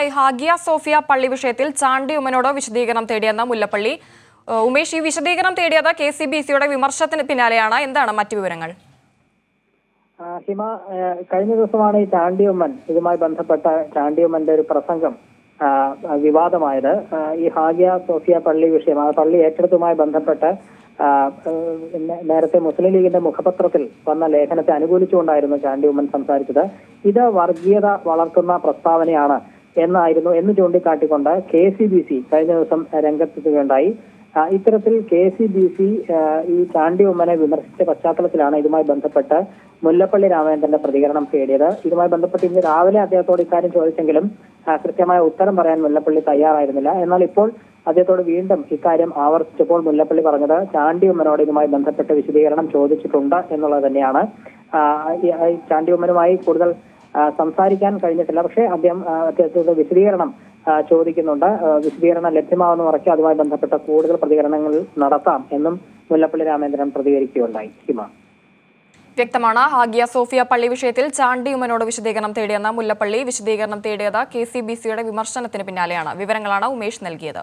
Hagia Sophia പള്ളി വിഷയത്തിൽ ചാണ്ടി ഉമ്മനോട് വിശദീകരണം തേടിയെന്ന മുല്ലപ്പള്ളി ഏഹ് ഉമേഷ് ഈ വിശദീകരണം തേടിയത് കെ സി ബി സിയുടെ വിമർശനത്തിന് പിന്നാലെയാണ് എന്താണ് മറ്റു വിവരങ്ങൾ ആ, ഹിമ ആ, കഴിഞ്ഞ ദിവസമാണ് ഈ ചാണ്ടിയമ്മൻ ഇതുമായി ബന്ധപ്പെട്ട ചാണ്ടിയമ്മന്റെ ഒരു പ്രസംഗം ആ, വിവാദമായത് ആ, ഈ ഹാഗിയ സോഫിയ പള്ളി വിഷയം ആ പള്ളി ഏറ്റെടുത്തുമായി ബന്ധപ്പെട്ട് ആ, ഏഹ്, നേ- നേരത്തെ മുസ്ലിം ലീഗിന്റെ മുഖപത്രത്തിൽ വന്ന ലേഖനത്തെ അനുകൂലിച്ചുകൊണ്ടായിരുന്നു ചാണ്ടിയമ്മൻ സംസാരിച്ചത് ഇത് വർഗീയത വളർത്തുന്ന പ്രസ്താവനയാണ് എന്നായിരുന്നു എന്ന് ചൂണ്ടിക്കാട്ടിക്കൊണ്ട് കെ സി ബി സി കഴിഞ്ഞ ദിവസം രംഗത്തെത്തുകയുണ്ടായി ആ, ഇത്തരത്തിൽ കെ സി ബി സി ഈ ചാണ്ടി ഉമ്മനെ വിമർശിച്ച പശ്ചാത്തലത്തിലാണ് ഇതുമായി ബന്ധപ്പെട്ട് മുല്ലപ്പള്ളി രാമചന്ദ്രന്റെ പ്രതികരണം തേടിയത് ഇതുമായി ബന്ധപ്പെട്ട് ഇന്ന് രാവിലെ അദ്ദേഹത്തോട് ഇക്കാര്യം ചോദിച്ചെങ്കിലും ആ, കൃത്യമായ ഉത്തരം പറയാൻ മുല്ലപ്പള്ളി തയ്യാറായിരുന്നില്ല എന്നാൽ ഇപ്പോൾ അദ്ദേഹത്തോട് വീണ്ടും ഇക്കാര്യം ആവർത്തിച്ചപ്പോൾ മുല്ലപ്പള്ളി പറഞ്ഞത് ചാണ്ടി ഉമ്മനോട് ഇതുമായി ബന്ധപ്പെട്ട് വിശദീകരണം ചോദിച്ചിട്ടുണ്ട് എന്നുള്ളത് തന്നെയാണ് ആ, ഈ- ഈ ചാണ്ടി ഉമ്മനുമായി കൂടുതൽ ആ, സംസാരിക്കാൻ കഴിഞ്ഞിട്ടില്ല പക്ഷേ അദ്ദേഹം ആ, അദ്ദേഹത്തോട് വിശദീകരണം ആ, ചോദിക്കുന്നുണ്ട് ആ, വിശദീകരണം ലഭ്യമാവുന്ന മുറയ്ക്ക് അതുമായി ബന്ധപ്പെട്ട കൂടുതൽ പ്രതികരണങ്ങൾ നടത്താം എന്നും മുല്ലപ്പള്ളി രാമേന്ദ്രൻ പ്രതികരിക്കുകയുണ്ടായി ഹിമ വ്യക്തമാണ് ഹാഗിയ സോഫിയ പള്ളി വിഷയത്തിൽ ചാണ്ടി ഉമ്മനോട് വിശദീകരണം തേടിയെന്ന മുല്ലപ്പള്ളി വിശദീകരണം തേടിയത് കെ സി ബി സിയുടെ വിമർശനത്തിന് പിന്നാലെയാണ് വിവരങ്ങളാണ് ഉമേഷ് നൽകിയത്